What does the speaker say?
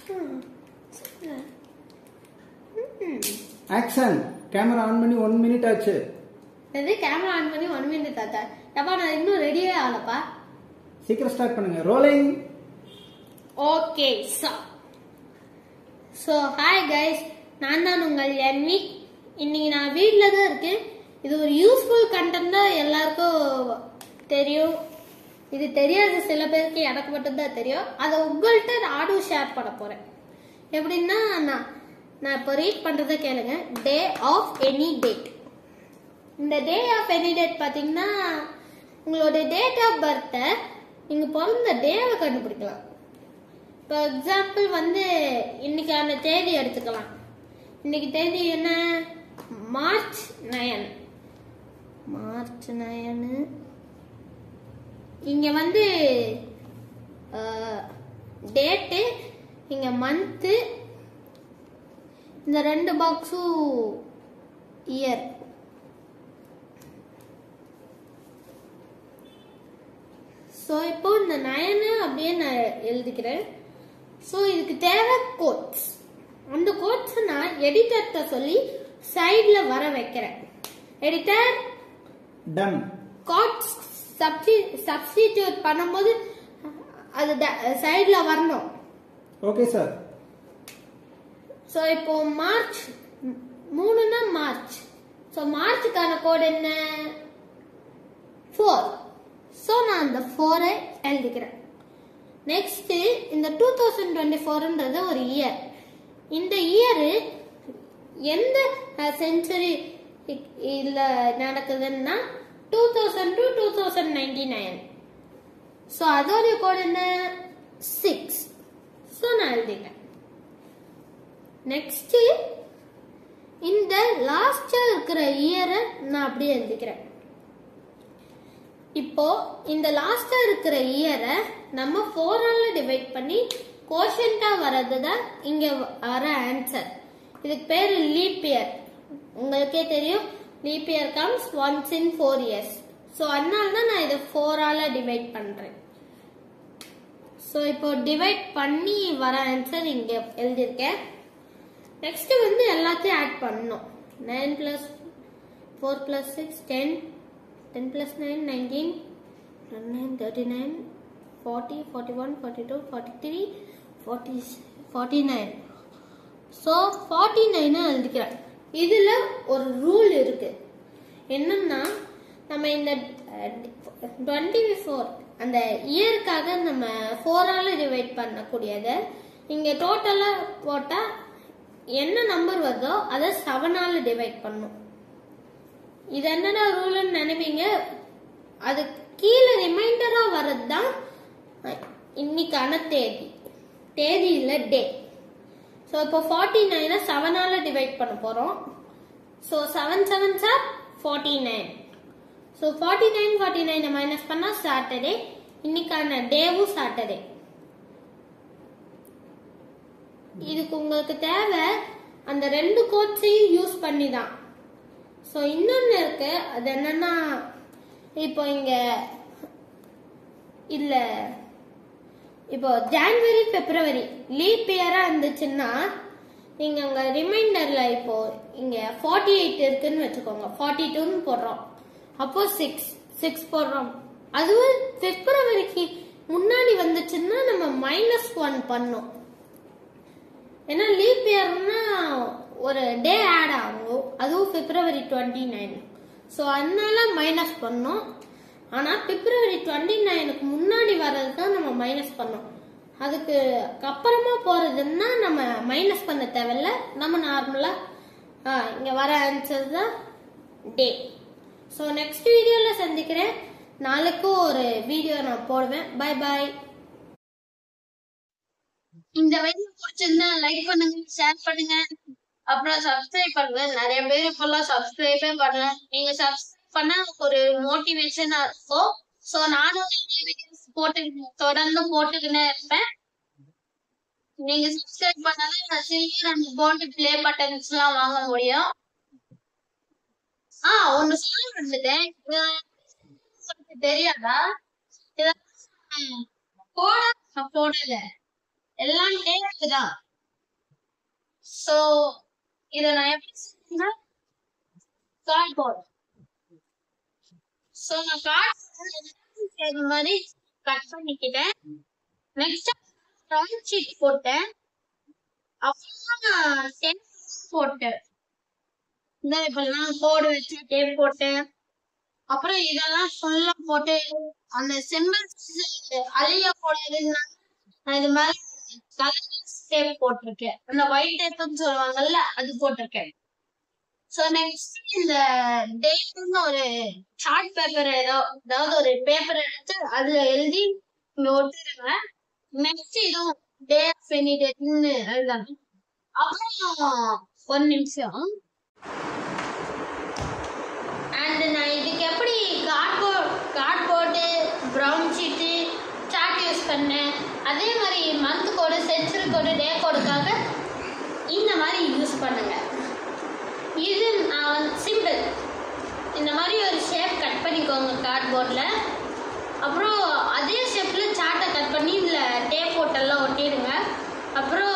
ம். சொல்லுங்க. ம். ஆக்ஷன் கேமரா ஆன் பண்ணி ஒன் மினிட் ஆச்சு இது கேமரா ஆன் பண்ணி ஒன் மினிட் தாத்தா எப்பா நான் இன்னும் ரெடியே ஆகலப்பா சீக்கிரம் ஸ்டார்ட் பண்ணுங்க ரோலிங் ஓகே சா ஸோ ஹாய் கைஸ் நான் தான் உங்கள் எம்மி இன்னைக்கு நான் வீட்டில் தான் இருக்கேன் இது ஒரு யூஸ்ஃபுல் கண்டென்ட் தான் எல்லாருக்கும் தெரியும் இது தெரியாத சில பேருக்கு எனக்கு மட்டும்தான் தெரியும் அதை உங்கள்கிட்ட நானும் ஷேர் பண்ண போகிறேன் எப்படின்னா நான் நான் இப்போ ரீட் பண்ணுறதை கேளுங்க டே ஆஃப் எனி டேட் இந்த டே ஆஃப் எனி டேட் பார்த்தீங்கன்னா உங்களோட டேட் ஆஃப் பர்த்தை நீங்கள் பிறந்த டேவை கண்டுபிடிக்கலாம் இப்போ எக்ஸாம்பிள் வந்து இன்னைக்கான தேதி எடுத்துக்கலாம் இன்னைக்கு தேதி என்ன மார்ச் நயன் மார்ச் நயனு இங்க வந்து டேட்டு இங்க மந்த்து இந்த ரெண்டு பாக்ஸும் இயர் ஸோ இப்போ இந்த நயனு அப்படியே நான் எழுதிக்கிறேன் ஸோ இதுக்கு தேவை கோட்ஸ் அந்த கோட்ஸ் நான் எடிட்டர்கிட்ட சொல்லி சைடில் வர வைக்கிறேன் எடிட்டர் டன் கோட்ஸ் சப்ஸ்டி சப்ஸ்டிடியூட் பண்ணும்போது அது சைடில் வரணும் ஓகே சார் ஸோ இப்போ மார்ச் ம், மூணுன்னா மார்ச் ஸோ மார்ச்சுக்கான கோட் என்ன ஃபோர் ஸோ நான் அந்த ஃபோரை எழுதிக்கிறேன் நெக்ஸ்ட் இந்த டூ தௌசண்ட் டுவெண்ட்டி ஃபோர்ன்றது ஒரு இயர் இந்த இயரு எந்த செஞ்சுரி இதில் நடக்குதுன்னா two thousand to two thousand ninety nine so அதோடைய கோட் என்ன சிக்ஸ் ஸோ நான் எழுதிக்கிறேன் நெக்ஸ்ட் இந்த லாஸ்டா இருக்கிற இயரை நான் அப்படியே எழுதிக்கிறேன் இப்போ இந்த லாஸ்டா இருக்கிற இயரை நம்ம ஃபோரால டிவைட் பண்ணி கோஷன்டா வர்றது தான் இங்க வர ஆன்சர் இதுக்கு பேர் லீப் இயர் உங்களுக்கே தெரியும் leap year comes once in four years so அதனால தான் நான் இதை ஃபோரால டிவைட் பண்றேன் ஸோ இப்போ டிவைட் பண்ணி வர ஆன்சர் இங்க எழுதியிருக்கேன் நெக்ஸ்ட் வந்து எல்லாத்தையும் ஆட் பண்ணணும் nine plus four plus six ten ten plus nine nineteen nine thirty nine forty forty one forty two forty three forty forty nine so forty நைனை எழுதிக்கிறேன் இதில் ஒரு ரூல் இருக்கு என்னன்னா நம்ம இந்த டுவெண்ட்டி ஃபோர் அந்த இயருக்காக நம்ம ஃபோரால டிவைட் பண்ணக்கூடியதை இங்கே டோட்டலாக போட்டால் என்ன நம்பர் வருதோ அதை செவனால டிவைட் பண்ணும் இது என்னடா ரூல்னு நினைப்பீங்க அது கீழே ரிமைண்டரா வர்றது தான் இன்னைக்கான தேதி தேதி இல்லை டே ஸோ இப்போ ஃபார்ட்டி நைனை செவனால டிவைட் பண்ண போகிறோம் so seven seven sir forty nine so forty nine forty நைனை மைனஸ் பண்ணால் சாட்டர்டே இன்னைக்கான டேவும் சாட்டர்டே இதுக்கு உங்களுக்கு தேவை அந்த ரெண்டு கோட்ஸையும் யூஸ் பண்ணி தான் ஸோ இன்னொன்று இருக்கு அது என்னன்னா இப்போ இங்க இல்ல இப்போ ஜான்வரி பிப்ரவரி லீப் இயரா இருந்துச்சுன்னா நீங்க அங்க ரிமைண்டர்ல இப்போ இங்க ஃபார்ட்டி எயிட் இருக்குன்னு வச்சுக்கோங்க ஃபார்ட்டி டூன்னு போடுறோம் அப்போ சிக்ஸ் சிக்ஸ் போடுறோம் அதுவும் பிப்ரவரிக்கு முன்னாடி வந்துச்சுன்னா நம்ம மைனஸ் ஒன் பண்ணோம் ஏன்னா லீப் இயர்னா ஒரு டே ஆட் ஆகும் அதுவும் பிப்ரவரி டுவெண்ட்டி நைன் ஸோ அதனால மைனஸ் பண்ணோம் ஆனால் பிப்ரவரி டுவெண்ட்டி நைனுக்கு முன்னாடி வர்றது தான் நம்ம மைனஸ் பண்ணோம் அதுக்கு அப்புறமா போறதுன்னா நம்ம மைனஸ் பண்ண தேவையில்ல நம்ம நார்மலாக இங்கே வர ஆன்சர் தான் டே ஸோ நெக்ஸ்ட் வீடியோவில் சந்திக்கிறேன் நாளைக்கும் ஒரு வீடியோ நான் போடுவேன் பை பாய் இந்த வீடியோ பிடிச்சிருந்தா லைக் பண்ணுங்க ஷேர் பண்ணுங்க அப்புறம் சப்ஸ்கிரைப் பண்ணுங்க நிறைய பேர் இப்பெல்லாம் சப்ஸ்கிரைபே பண்ணல நீங்க சப்ஸ்கிரைப் பண்ணா எனக்கு ஒரு மோட்டிவேஷனா இருக்கும் சோ நானும் நிறைய வீடியோஸ் போட்டு தொடர்ந்து போட்டுக்கினே இருப்பேன் நீங்க சப்ஸ்கிரைப் பண்ணாதான் நான் silver and gold play buttons எல்லாம் வாங்க முடியும் ஆ ஒன்னு சொல்ல வந்துட்டேன் இது உங்களுக்கு தெரியாதா இத- ம், போட நான் போடல எல்லாம் டேப் தான் சோ இத நான் எப்படி செய்யணும்னா கார்ட்போர்ட் சோ நான் கார்ட் மாதிரி கட் பண்ணிக்கிட்டேன் நெக்ஸ்ட் ரவுண்ட் ஷீட் போட்டேன் அப்புறம் டென் போட்டேன் இந்த இப்பெல்லாம் கோடு வச்சு டேப் போட்டேன் அப்புறம் இதெல்லாம் ஃபுல்லா போட்டு அந்த சிம்பிள்ஸ் அழிய கூடாதுன்னா நான் இது மாதிரி கலர் டேப் போட்டிருக்கேன் அந்த ஒயிட் டேப்னு சொல்லுவாங்கல்ல அது போட்டிருக்கேன் சோ நெக்ஸ்ட் இந்த டேட்னு ஒரு சார்ட் பேப்பர் ஏதோ ஏதாவது ஒரு பேப்பர் எடுத்து அதுல எழுதி இங்க ஒட்டிடுங்க நெக்ஸ்ட் இதுவும் டே ஆஃப் எனி டேட்னு எழுதணும் அப்புறம் ஒரு நிமிஷம் அண்ட் நான் இதுக்கு எப்படி cardboard cardboard brown sheet chart use பண்ணேன் அதே மாதிரி மந்த் கோடு சென்சுரி கோடு டே கோடுக்காக இந்த மாதிரி யூஸ் பண்ணுங்க இது நான் வந்து சிம்பிள் இந்த மாதிரி ஒரு ஷேப் கட் பண்ணிக்கோங்க கார்ட்போர்டில் அப்புறம் அதே ஷேப்பில் சார்ட்டை கட் பண்ணி இதில் டேப் போட்டெல்லாம் ஒட்டிடுங்க அப்புறம்